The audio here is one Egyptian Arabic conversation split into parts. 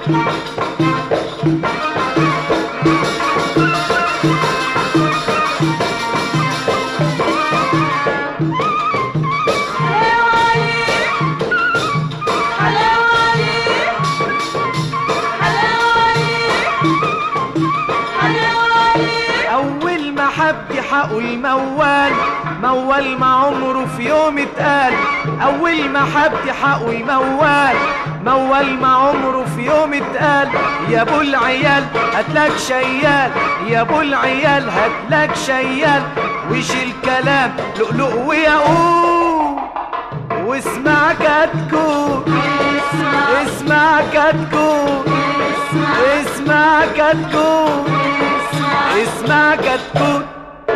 اول ما حد حقول موال موال ما عمره في يوم اتقال اول ما حد حقول موال موال ما عمره في يوم اتقال يا ابو العيال هاتلك شيال يا ابو العيال هاتلك شيال وشيل كلام لؤلؤ وياقوت واسمع كتكوت اسمع كتكوت اسمع كتكوت اسمع كتكوت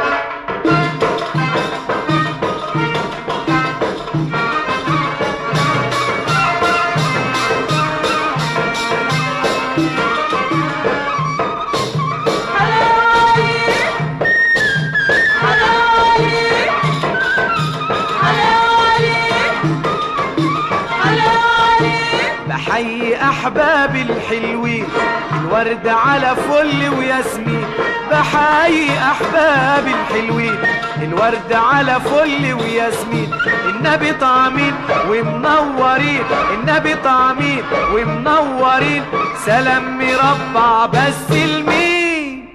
بحيي احبابي الحلوين الورد على فل وياسمين بحيي احبابي الحلوين الورد على فل وياسمين النبي طعمين ومنورين النبي طعمين ومنورين سلام مربع بس المين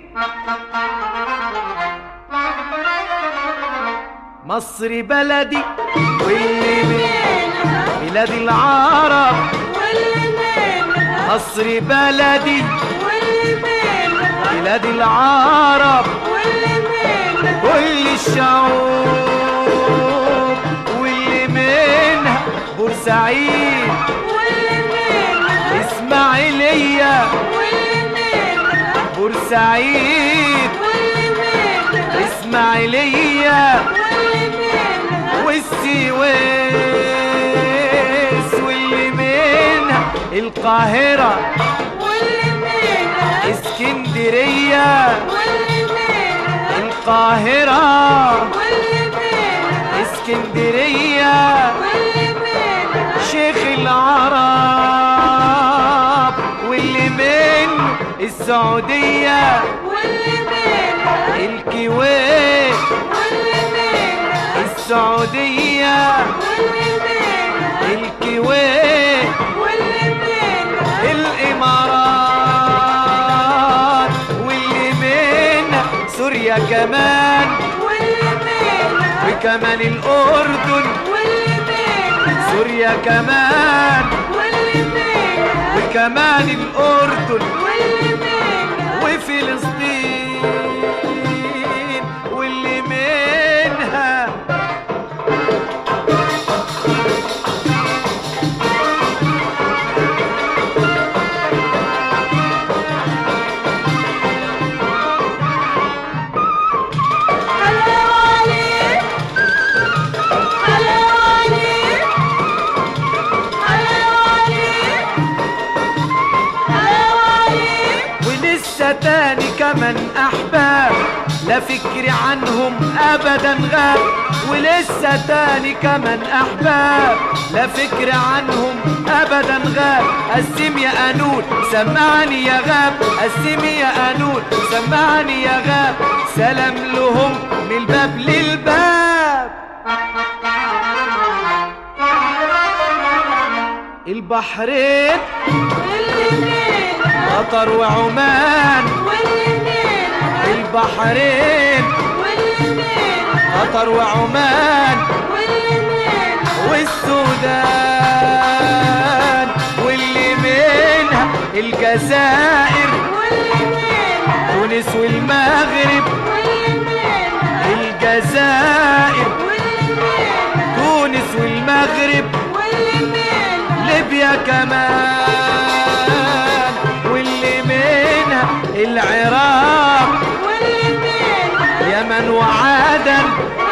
مصر بلدي واللي من بلاد العرب مصر بلدي بلاد العرب كل الشعوب واللي منها بورسعيد اسماعيلية بورسعيد اسماعيلية والسويس واللي منها القاهرة اسكندرية القاهرة اسكندرية شيخ العرب واللي منه السعودية الكويت السعودية الكويت الإمارات واللي منها سوريا كمان وكمان الأردن سوريا كمان وكمان الأردن وفلسطين واللي منها ولسه تاني كمان احباب لا فكري عنهم ابدا غاب ولسه تاني كمان احباب لا فكري عنهم ابدا غاب قسم يا قانون سمعني يا غاب قسم يا قانون سمعني يا غاب سلام لهم من الباب للباب البحرين قطر وعمان البحرين قطر وعمان والسودان واللي منها الجزائر تونس والمغرب الجزائر تونس والمغرب ليبيا كمان واللي منها العراق يمن وعدن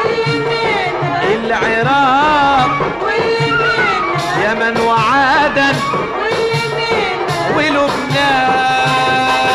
العراق يمن وعدن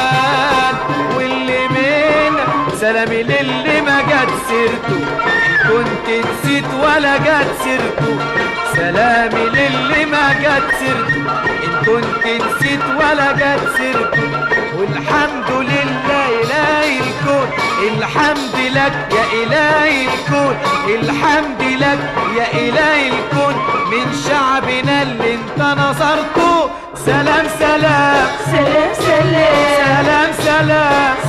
ولبنان واللي منها سلامي للي ما جت سيرته كنت نسيت ولا جت سيرته سلامي للي ما جت سيرته ان كنت نسيت ولا جت سيرته والحمد لله إلهي الكون الحمد لك يا إلهي الكون الحمد لك يا إلهي الكون من شعبنا اللي انت نصرته سلام سلام سلام سلام سلام سلام